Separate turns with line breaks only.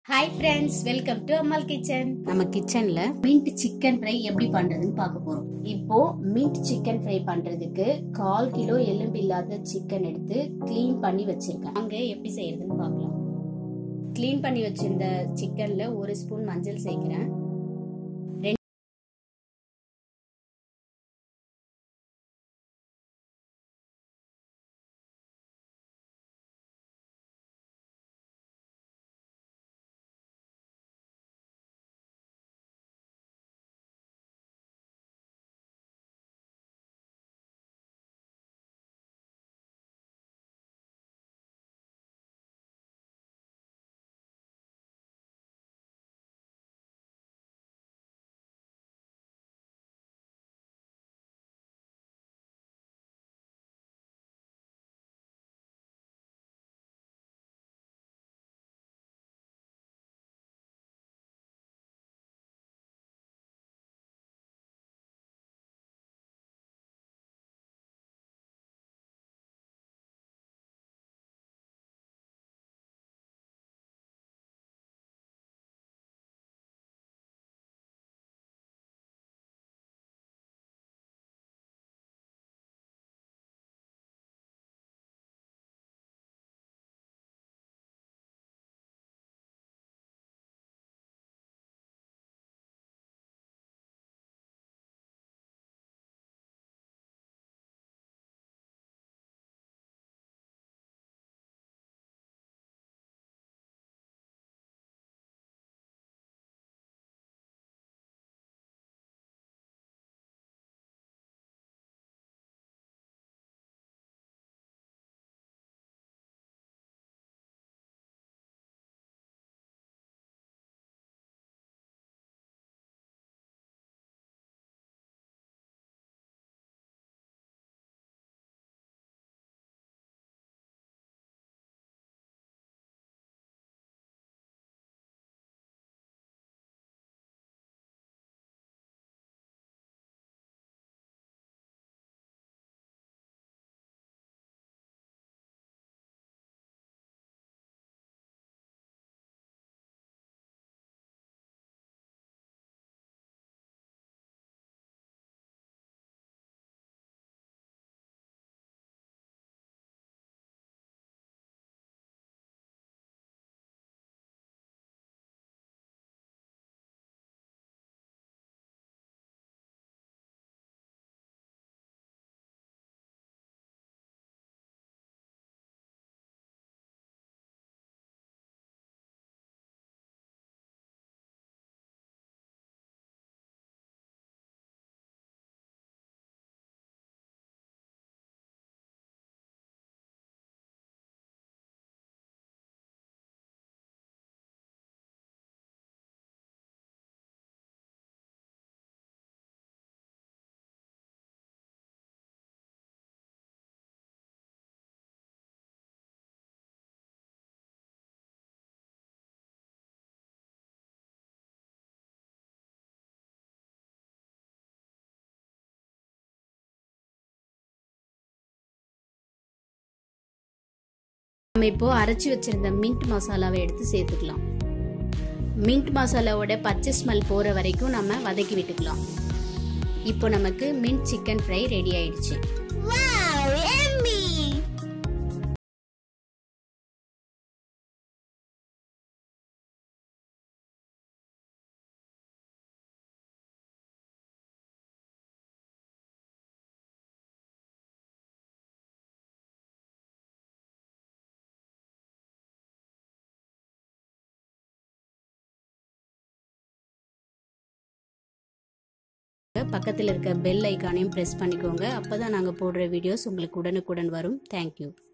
Hi friends welcome to Ammal kitchen நம்ம கிச்சன்ல mint chicken fry எப்படி பண்றதுன்னு பார்க்க போறோம் இப்போ மின்ட் சிக்கன் ஃப்ரை பண்றதுக்கு கால் கிலோ எலும்பு இல்லாத சிக்கன் எடுத்து க்ளீன் பண்ணி வச்சிருக்கேன் அங்க எப்படி செய்யறதுன்னு பார்க்கலாம் க்ளீன் பண்ணி வச்சிருந்த சிக்கன்ல ஒரு ஸ்பூன் மஞ்சள் சேர்க்கிறேன் நம்ம இப்போ அரைச்சி வச்சிருந்த மின்ட் மசாலாவை எடுத்து சேர்த்துக்கலாம் மின்ட் மசாலாவோட பச்சை ஸ்மெல் போகிற வரைக்கும் நம்ம வதக்கி விட்டுக்கலாம் இப்போ நமக்கு மின்ட் சிக்கன் ஃப்ரை ரெடி ஆயிடுச்சு
Wow, yummy!
பக்கத்தில் இருக்க பெல் ஐக்கானையும் ப்ரெஸ் பண்ணிக்கோங்க அப்போ தான் நாங்கள் போடுற வீடியோஸ் உங்களுக்கு உடனுக்குடன் வரும் தேங்க்யூ